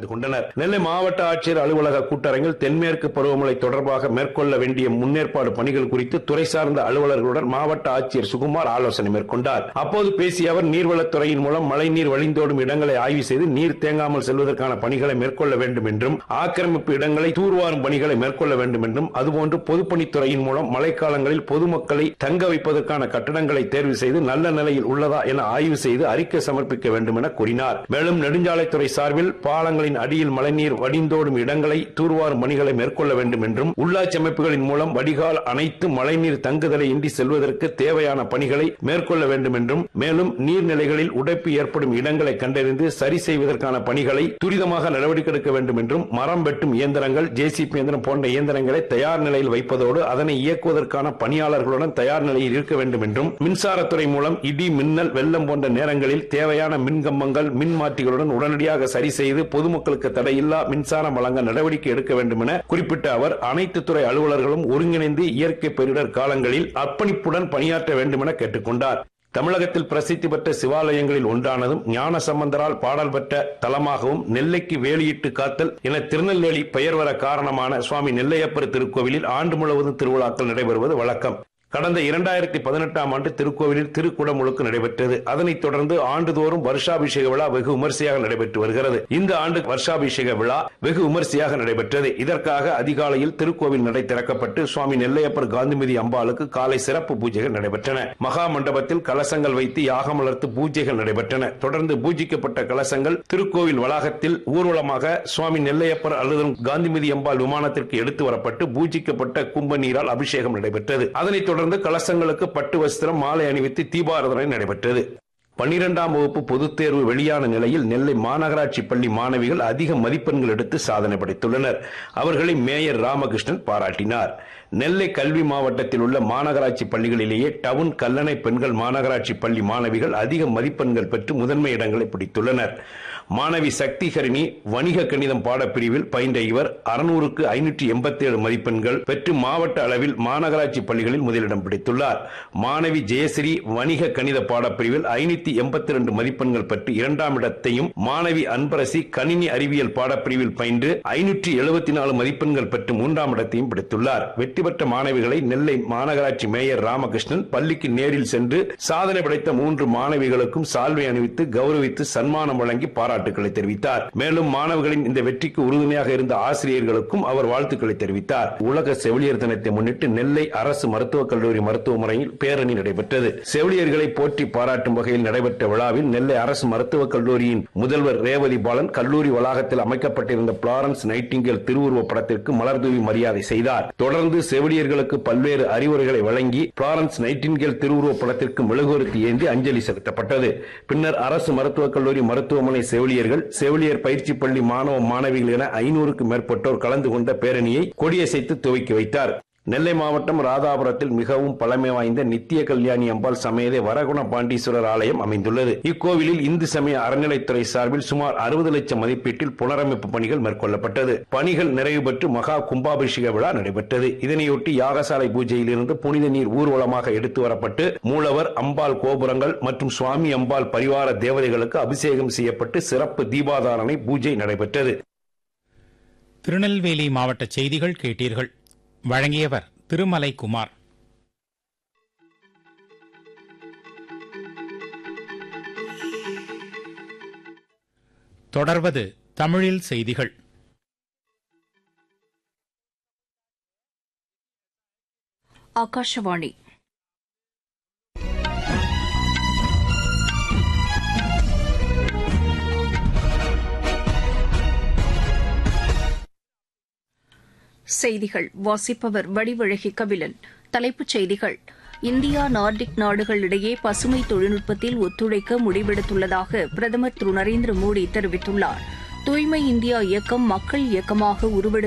கலந்து கொண்டனர் நெல்லை மாவட்ட ஆட்சியர் அலுவலக கூட்டரங்கில் தென்மேற்கு பருவமழை தொடர்பாக மேற்கொள்ள வேண்டிய முன்னேற்பாடு பணிகள் குறித்து துறை சார்ந்த அலுவலர்களுடன் மாவட்ட ஆட்சியர் சுகுமார் ஆலோசனை மேற்கொண்டார் அப்போது பேசிய அவர் நீர்வளத்துறையின் மூலம் மழைநீர் வழிந்தோடும் இடங்களை ஆய்வு செய்து நீர் தேங்காமல் செல்வதற்கான பணிகளை மேற்கொள்ள வேண்டும் என்றும் ஆக்கிரமிப்பு இடங்களை தூர்வாரும் பணிகளை மேற்கொள்ள வேண்டும் என்றும் அதுபோன்று பொதுப்பணித்துறையின் மூலம் மழைக்காலங்களில் பொதுமக்களை தங்க வைப்பதற்கான கட்டடங்களை தேர்வு செய்து நல்ல நிலையில் உள்ளதா என ஆய்வு செய்து அறிக்கை சமர்ப்பிக்க வேண்டும் என கூறினார் மேலும் நெடுஞ்சாலைத்துறை சார்பில் பாலங்களின் அடியில் மழைநீர் வடிந்தோடும் இடங்களை தூர்வாரும் பணிகளை மேற்கொள்ள வேண்டும் என்றும் உள்ளாட்சி அமைப்புகளின் மூலம் வடிகால் அனைத்து மழைநீர் தங்குதலை இன்றி செல்வதற்கு தேவையான பணிகளை மேற்கொள்ள வேண்டும் என்றும் மேலும் நீர்நிலைகளில் உடைப்பு ஏற்படும் இடங்களை கண்டறிந்து சரி செய்வதற்கான பணிகளை துரிதமாக நடவடிக்கை எடுக்க வேண்டும் என்றும் மரம் வெட்டும் இயந்திரங்கள் ஜேசிபி இயந்திரம் போன்ற இயந்திரங்களை தயார் நிலையில் வைப்பதோடு அதனை இயக்குவதற்கான பணியாளர்களுடன் தயார் நிலையில் இருக்க வேண்டும் என்றும் மின்சாரத்துறை மூலம் இடி மின்னல் வெள்ளம் போன்ற நேரங்களில் தேவையான மின்கம்பங்கள் மின் மாற்றிகளுடன் உடனடியாக சரி செய்து பொதுமக்களுக்கு தடையில்லா மின்சாரம் வழங்க நடவடிக்கை எடுக்க வேண்டும் என குறிப்பிட்ட அவர் அனைத்து துறை அலுவலர்களும் ஒருங்கிணைந்து இயற்கை பேரிடர் காலங்களில் அர்ப்பணிப்புடன் பணியாற்ற வேண்டும் என கேட்டுக்கொண்டார் தமிழகத்தில் பிரசித்தி பெற்ற சிவாலயங்களில் ஒன்றானதும் ஞான சம்பந்தரால் பாடல் பெற்ற தலமாகவும் நெல்லைக்கு வேலியிட்டு காத்தல் என திருநெல்வேலி பெயர் வர காரணமான சுவாமி நெல்லையப்பர் திருக்கோவிலில் ஆண்டு முழுவதும் திருவிழாக்கள் நடைபெறுவது வழக்கம் கடந்த இரண்டாயிரத்தி பதினெட்டாம் ஆண்டு திருக்கோவிலில் திருக்குடமுழுக்கு நடைபெற்றது அதனைத் தொடர்ந்து ஆண்டுதோறும் வருஷாபிஷேக விழா வெகு விமர்சையாக நடைபெற்று வருகிறது இந்த ஆண்டு வருஷாபிஷேக விழா வெகு விமர்சையாக நடைபெற்றது இதற்காக அதிகாலையில் திருக்கோவில் நடை திறக்கப்பட்டு சுவாமி நெல்லையப்பர் காந்திமதி அம்பாளுக்கு காலை சிறப்பு பூஜைகள் நடைபெற்றன மகா மண்டபத்தில் கலசங்கள் வைத்து யாகம் வளர்த்து பூஜைகள் நடைபெற்றன தொடர்ந்து பூஜிக்கப்பட்ட கலசங்கள் திருக்கோவில் வளாகத்தில் ஊர்வலமாக சுவாமி நெல்லையப்பர் அல்லது காந்திமதி அம்பாள் விமானத்திற்கு எடுத்து வரப்பட்டு பூஜிக்கப்பட்ட கும்ப நீரால் அபிஷேகம் நடைபெற்றது அதனைத் தொடர்ந்து கலசங்களுக்கு பட்டு வஸ்திரம் மாலை அணிவித்து தீபாராதனை நடைபெற்றது பன்னிரெண்டாம் வகுப்பு பொதுத் தேர்வு வெளியான நிலையில் நெல்லை மாநகராட்சி பள்ளி மாணவிகள் அதிக மதிப்பெண்கள் எடுத்து சாதனை படைத்துள்ளனர் அவர்களை மேயர் ராமகிருஷ்ணன் பாராட்டினார் நெல்லை கல்வி மாவட்டத்தில் உள்ள மாநகராட்சி பள்ளிகளிலேயே டவுன் கல்லணை பெண்கள் மாநகராட்சி பள்ளி மாணவிகள் அதிக மதிப்பெண்கள் பெற்று முதன்மை இடங்களை பிடித்துள்ளனர் மாணவி சக்தி ஹரிணி வணிக கணிதம் பாடப்பிரிவில் பயின்ற இவர் அறுநூறுக்கு ஐநூற்றி எண்பத்தி ஏழு மதிப்பெண்கள் பெற்று மாவட்ட அளவில் மாநகராட்சி பள்ளிகளில் முதலிடம் பிடித்துள்ளார் மாணவி ஜெயஸ்ரீ வணிக கணித பாடப்பிரிவில் ஐநூத்தி எண்பத்தி ரெண்டு மதிப்பெண்கள் பெற்று இரண்டாம் இடத்தையும் மாணவி அன்பரசி கணினி அறிவியல் பாடப்பிரிவில் பயின்று ஐநூற்றி எழுபத்தி நாலு மதிப்பெண்கள் பெற்று மூன்றாம் இடத்தையும் பிடித்துள்ளார் வெற்றி பெற்ற மாணவிகளை நெல்லை மாநகராட்சி மேயர் ராமகிருஷ்ணன் பள்ளிக்கு நேரில் சென்று சாதனை படைத்த மூன்று மாணவிகளுக்கும் சால்வை அணிவித்து கௌரவித்து சன்மானம் வழங்கி பாராட்டுக்களை தெரிவித்தார் மேலும் மாணவர்களின் இந்த வெற்றிக்கு உறுதுணையாக இருந்த ஆசிரியர்களுக்கும் அவர் வாழ்த்துக்களை தெரிவித்தார் உலக செவிலியர் தினத்தை முன்னிட்டு நெல்லை அரசு மருத்துவக் கல்லூரி மருத்துவமனையில் பேரணி நடைபெற்றது செவிலியர்களை போற்றி பாராட்டும் வகையில் நடைபெற்ற விழாவில் நெல்லை அரசு மருத்துவக் கல்லூரியின் முதல்வர் ரேவதி பாலன் கல்லூரி வளாகத்தில் அமைக்கப்பட்டிருந்த பிளாரன்ஸ் நைட்டிங்கேல் திருவுருவ படத்திற்கு மலர்தூவி மரியாதை செய்தார் தொடர்ந்து செவிலியர்களுக்கு பல்வேறு அறிவுரைகளை வழங்கி பிளாரன்ஸ் நைட்டிங்கேல் திருவுருவ படத்திற்கு மெழுகுவர்த்தி ஏந்தி அஞ்சலி செலுத்தப்பட்டது பின்னர் அரசு மருத்துவக் கல்லூரி மருத்துவமனை செவிலியர்கள் செவிலியர் பயிற்சி பள்ளி மாணவ மாணவிகள் என ஐநூறுக்கும் மேற்பட்டோர் கலந்து கொண்ட பேரணியை கொடியசைத்து துவக்கி வைத்தார் நெல்லை மாவட்டம் ராதாபுரத்தில் மிகவும் பழமை வாய்ந்த நித்திய கல்யாணி அம்பாள் சமேத வரகுண பாண்டீஸ்வரர் ஆலயம் அமைந்துள்ளது இக்கோவிலில் இந்து சமய அறநிலைத்துறை சார்பில் சுமார் அறுபது லட்சம் மதிப்பீட்டில் புனரமைப்பு பணிகள் மேற்கொள்ளப்பட்டது பணிகள் நிறைவு பெற்று மகா கும்பாபிஷேக விழா நடைபெற்றது இதனையொட்டி யாகசாலை பூஜையில் இருந்து புனித நீர் ஊர்வலமாக எடுத்து வரப்பட்டு மூலவர் அம்பாள் கோபுரங்கள் மற்றும் சுவாமி அம்பாள் பரிவார தேவதைகளுக்கு அபிஷேகம் செய்யப்பட்டு சிறப்பு தீபாதாரணை பூஜை நடைபெற்றது திருநெல்வேலி மாவட்ட செய்திகள் கேட்டீர்கள் வழங்கியவர் திருமலை குமார் தொடர்வது தமிழில் செய்திகள் ಆಕಾಶವಾಣಿ செய்திகள் வாசிப்பவர் வடிவழகி கபிலன் தலைப்புச் செய்திகள் இந்தியா நார்டிக் நாடுகள் இடையே பசுமை தொழில்நுட்பத்தில் ஒத்துழைக்க முடிவெடுத்துள்ளதாக பிரதமர் திரு நரேந்திர மோடி தெரிவித்துள்ளார் தூய்மை இந்தியா இயக்கம் மக்கள் இயக்கமாக உருவெடுத்து